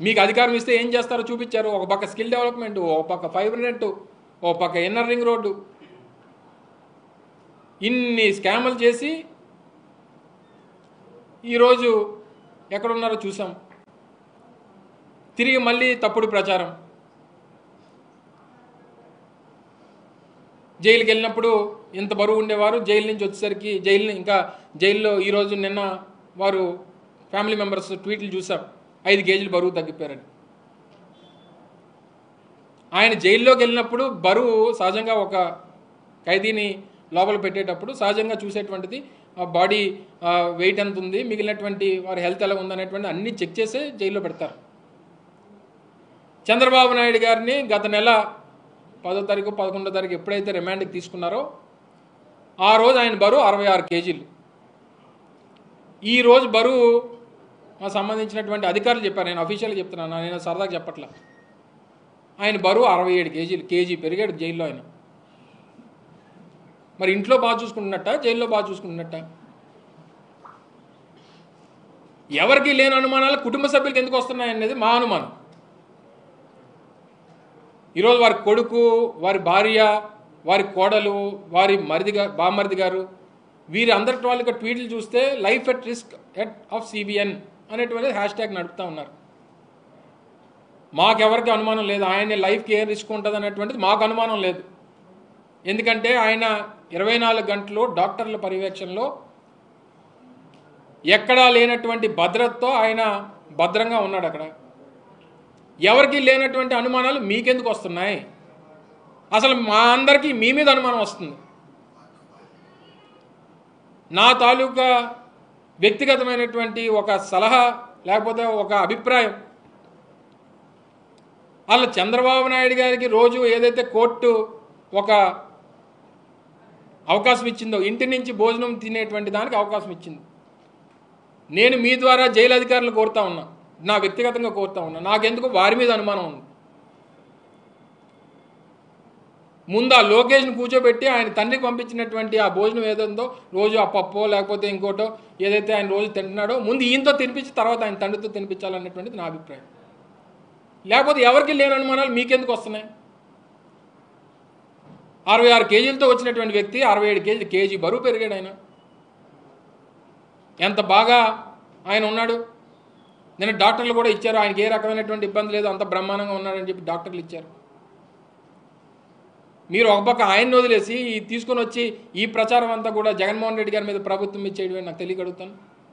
మీకు అధికారం ఇస్తే ఏం చేస్తారో చూపించారు ఒక పక్క స్కిల్ డెవలప్మెంట్ ఒక పక్క ఫైబర్ నెట్ ఒక పక్క ఇన్నర్ రింగ్ రోడ్డు ఇన్ని స్కాములు చేసి ఈరోజు ఎక్కడున్నారో చూసాం తిరిగి మళ్ళీ తప్పుడు ప్రచారం జైలుకి వెళ్ళినప్పుడు ఇంత బరువు ఉండేవారు జైలు నుంచి వచ్చేసరికి జైలు ఇంకా జైల్లో ఈరోజు నిన్న వారు ఫ్యామిలీ మెంబర్స్ ట్వీట్లు చూసాం ఐదు కేజీలు బరువు తగ్గిపోయారని ఆయన జైల్లోకి వెళ్ళినప్పుడు బరువు సహజంగా ఒక ఖైదీని లోపల పెట్టేటప్పుడు సహజంగా చూసేటువంటిది ఆ బాడీ వెయిట్ ఎంత ఉంది మిగిలినటువంటి వారి హెల్త్ ఎలా ఉందనేటువంటి అన్ని చెక్ చేసే జైల్లో పెడతారు చంద్రబాబు నాయుడు గారిని గత నెల పదో తారీఖు పదకొండో తారీఖు ఎప్పుడైతే రిమాండ్కి తీసుకున్నారో ఆ రోజు ఆయన బరువు అరవై ఆరు కేజీలు ఈ రోజు బరువు మా సంబంధించినటువంటి అధికారులు చెప్పారు నేను అఫీషియల్గా చెప్తున్నాను నేను సరదాగా చెప్పట్లా ఆయన బరువు అరవై ఏడు కేజీలు కేజీ పెరిగాడు జైల్లో ఆయన మరి ఇంట్లో బాగా చూసుకుంటున్నట్ట జైల్లో బాగా చూసుకుంటున్నట్ట ఎవరికి లేని అనుమానాలు కుటుంబ సభ్యులకి ఎందుకు వస్తున్నాయి అనేది మా అనుమానం ఈరోజు వారి కొడుకు వారి భార్య వారి కోడలు వారి మరిది గా బామరిది గారు వీరి అందరి వాళ్ళకి ట్వీట్లు చూస్తే life at risk at of CBN అనేటువంటి హ్యాష్ ట్యాగ్ నడుపుతూ ఉన్నారు మాకెవరికి అనుమానం లేదు ఆయన లైఫ్కి ఏం రిస్క్ ఉంటుంది అనేటువంటిది మాకు అనుమానం లేదు ఎందుకంటే ఆయన ఇరవై నాలుగు గంటలు డాక్టర్ల పర్యవేక్షణలో ఎక్కడా లేనటువంటి భద్రతతో ఆయన భద్రంగా ఉన్నాడు అక్కడ ఎవరికి లేనటువంటి అనుమానాలు మీకెందుకు వస్తున్నాయి అసలు మా అందరికీ మీ మీద అనుమానం వస్తుంది నా తాలూకా వ్యక్తిగతమైనటువంటి ఒక సలహా లేకపోతే ఒక అభిప్రాయం అలా చంద్రబాబు నాయుడు గారికి రోజు ఏదైతే కోర్టు ఒక అవకాశం ఇచ్చిందో ఇంటి నుంచి భోజనం తినేటువంటి దానికి అవకాశం ఇచ్చింది నేను మీ ద్వారా జైలు అధికారులు కోరుతా ఉన్నా నా వ్యక్తిగతంగా కోరుతా ఉన్నా నాకెందుకు వారి మీద అనుమానం ఉంది ముందు ఆ లోకేష్ని కూర్చోబెట్టి ఆయన తండ్రికి పంపించినటువంటి ఆ భోజనం ఏదందో రోజు ఆ పప్పో లేకపోతే ఇంకోటో ఏదైతే ఆయన రోజు తింటున్నాడో ముందు ఈయనతో తినిపించి తర్వాత ఆయన తండ్రితో తినిపించాలన్నటువంటిది నా అభిప్రాయం లేకపోతే ఎవరికి లేని అనుమానాలు మీకెందుకు వస్తున్నాయి అరవై ఆరు కేజీలతో వచ్చినటువంటి వ్యక్తి అరవై ఏడు కేజీ కేజీ బరువు పెరిగాడు ఆయన ఎంత బాగా ఆయన ఉన్నాడు నేను డాక్టర్లు కూడా ఇచ్చారు ఆయనకి ఏ రకమైనటువంటి ఇబ్బంది లేదు అంత బ్రహ్మాండంగా ఉన్నాడని చెప్పి డాక్టర్లు ఇచ్చారు మీరు ఒక పక్క ఆయన్ని వదిలేసి ఈ తీసుకొని వచ్చి ఈ ప్రచారం అంతా కూడా జగన్మోహన్ రెడ్డి గారి మీద ప్రభుత్వం ఇచ్చేయడమే నాకు తెలియగలుగుతాను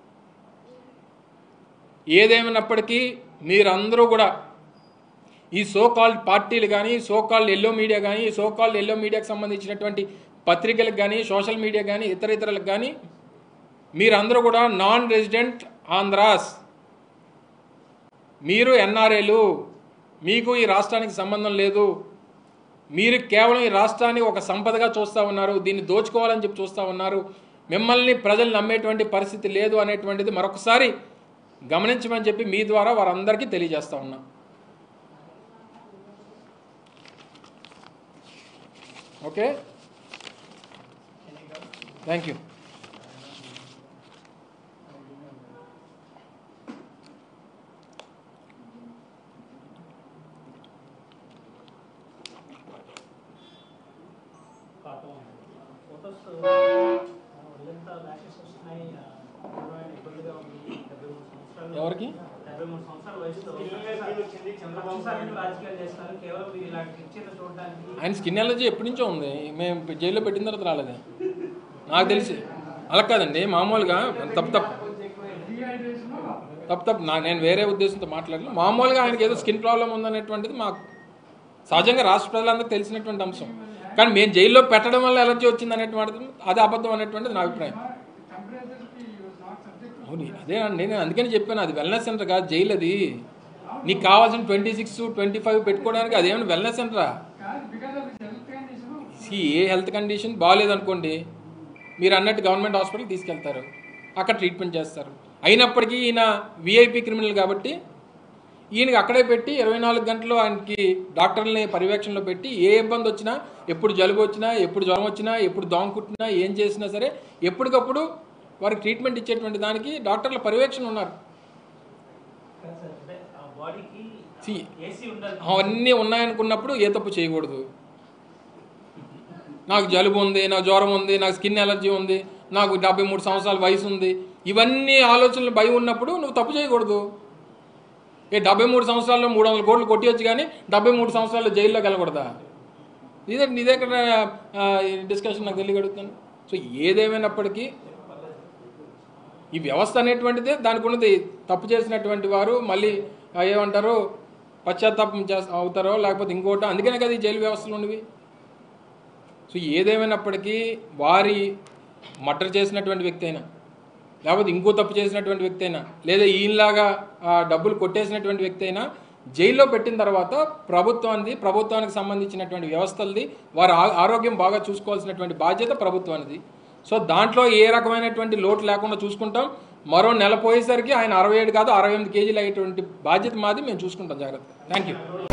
ఏదేమైనప్పటికీ మీరందరూ కూడా ఈ సో కాల్డ్ పార్టీలు కానీ సో కాల్డ్ ఎల్లో మీడియా కానీ ఈ సో కాల్డ్ ఎల్లో మీడియాకి సంబంధించినటువంటి పత్రికలకు కానీ సోషల్ మీడియా కానీ ఇతర ఇతరులకు కానీ మీరందరూ కూడా నాన్ రెసిడెంట్ ఆంధ్రాస్ మీరు ఎన్ఆర్ఏలు మీకు ఈ రాష్ట్రానికి సంబంధం లేదు మీరు కేవలం ఈ రాష్ట్రాన్ని ఒక సంపదగా చూస్తూ ఉన్నారు దీన్ని దోచుకోవాలని చెప్పి చూస్తూ ఉన్నారు మిమ్మల్ని ప్రజలు నమ్మేటువంటి పరిస్థితి లేదు అనేటువంటిది మరొకసారి గమనించమని చెప్పి మీ ద్వారా వారందరికీ తెలియజేస్తా ఉన్నా ఓకే థ్యాంక్ యూ ఫొటోస్ ఒళ్ళంతా ర్యాషెస్ వస్తున్నాయి ఇబ్బందిగా ఉంది డెబ్బై మూడు సంవత్సరాలు ఎవరికి డెబ్బై మూడు సంవత్సరాల వయసులో చంద్రబాబు సార్ రాజకీయాలు చేస్తారు కేవలం మీరు ఇలాంటి పిక్చర్ చూడడానికి ఆయన స్కిన్ ఎలర్జీ ఎప్పటి నుంచో ఉంది మేము జైల్లో పెట్టిన తర్వాత రాలేదు నాకు తెలిసి అలా కాదండి మామూలుగా తప్పు తప్పు తప్పు తప్పు నా నేను వేరే ఉద్దేశంతో మాట్లాడలేదు మామూలుగా ఆయనకి ఏదో స్కిన్ ప్రాబ్లం ఉందనేటువంటిది మాకు సహజంగా రాష్ట్ర ప్రజలందరికీ తెలిసినటువంటి అంశం కానీ మేము జైల్లో పెట్టడం వల్ల ఎలర్జీ వచ్చింది అనేటువంటిది అది అబద్ధం అనేటువంటిది నా అభిప్రాయం అవును అదే అండి నేను అందుకని చెప్పాను అది వెల్నెస్ సెంటర్ కాదు జైలు అది నీకు కావాల్సిన ట్వంటీ సిక్స్ ట్వంటీ ఫైవ్ పెట్టుకోవడానికి అదేమైనా వెల్నెస్ సెంటరా See, ఏ హెల్త్ కండిషన్ బాగాలేదనుకోండి మీరు అన్నట్టు గవర్నమెంట్ హాస్పిటల్ తీసుకెళ్తారు అక్కడ ట్రీట్మెంట్ చేస్తారు అయినప్పటికీ ఈయన విఐపి క్రిమినల్ కాబట్టి ఈయనకి అక్కడే పెట్టి ఇరవై నాలుగు గంటలు ఆయనకి డాక్టర్లని పర్యవేక్షణలో పెట్టి ఏ ఇబ్బంది వచ్చినా ఎప్పుడు జలుబు వచ్చినా ఎప్పుడు జ్వరం వచ్చినా ఎప్పుడు దోమ కుట్టినా ఏం చేసినా సరే ఎప్పటికప్పుడు వారికి ట్రీట్మెంట్ ఇచ్చేటువంటి దానికి డాక్టర్ల పర్యవేక్షణ ఉన్నారు కాదు సార్ అంటే ఆ బాడీకి See, ఏసీ ఉండదు అవన్నీ ఉన్నాయనుకున్నప్పుడు ఏ తప్పు చేయకూడదు నాకు జలుబు ఉంది నాకు జ్వరం ఉంది నాకు స్కిన్ ఎలర్జీ ఉంది నాకు డెబ్బై మూడు సంవత్సరాల వయసు ఉంది ఇవన్నీ ఆలోచనలు భయం ఉన్నప్పుడు నువ్వు తప్పు చేయకూడదు ఏ డెబ్బై మూడు సంవత్సరాల్లో మూడు వందల కోట్లు కొట్టియొచ్చు కానీ డెబ్బై మూడు సంవత్సరాల్లో జైల్లో వెళ్ళకూడదా ఇదే ఇదే ఇక్కడ డిస్కషన్ నాకు తెలియగలుగుతాను సో ఏదేమైనప్పటికీ ఈ వ్యవస్థ అనేటువంటిదే దానికి ఉన్నది తప్పు చేసినటువంటి వారు మళ్ళీ ఆ, ఏమంటారు పశ్చాత్తాపం చేస్త అవుతారో లేకపోతే ఇంకోటో అందుకనే కదా ఈ జైలు వ్యవస్థలు ఉన్నవి సో ఏదేమైనప్పటికీ వారి మర్డర్ చేసినటువంటి వ్యక్తి అయినా లేకపోతే ఇంకో తప్పు చేసినటువంటి వ్యక్తి అయినా లేదా ఈయనలాగా ఆ, డబ్బులు కొట్టేసినటువంటి వ్యక్తి అయినా జైల్లో పెట్టిన తర్వాత ప్రభుత్వానికి ప్రభుత్వానికి సంబంధించినటువంటి వ్యవస్థలది వారి ఆ- ఆరోగ్యం బాగా చూసుకోవాల్సినటువంటి బాధ్యత ప్రభుత్వానిది సో దాంట్లో ఏ రకమైనటువంటి లోటు లేకుండా చూసుకుంటాం మరో నెల పోయేసరికి ఆయన అరవై ఏడు కాదు అరవై ఎనిమిది కేజీలు అయ్యేటువంటి బాధ్యత మాది మేము చూసుకుంటాం జాగ్రత్త థ్యాంక్ యూ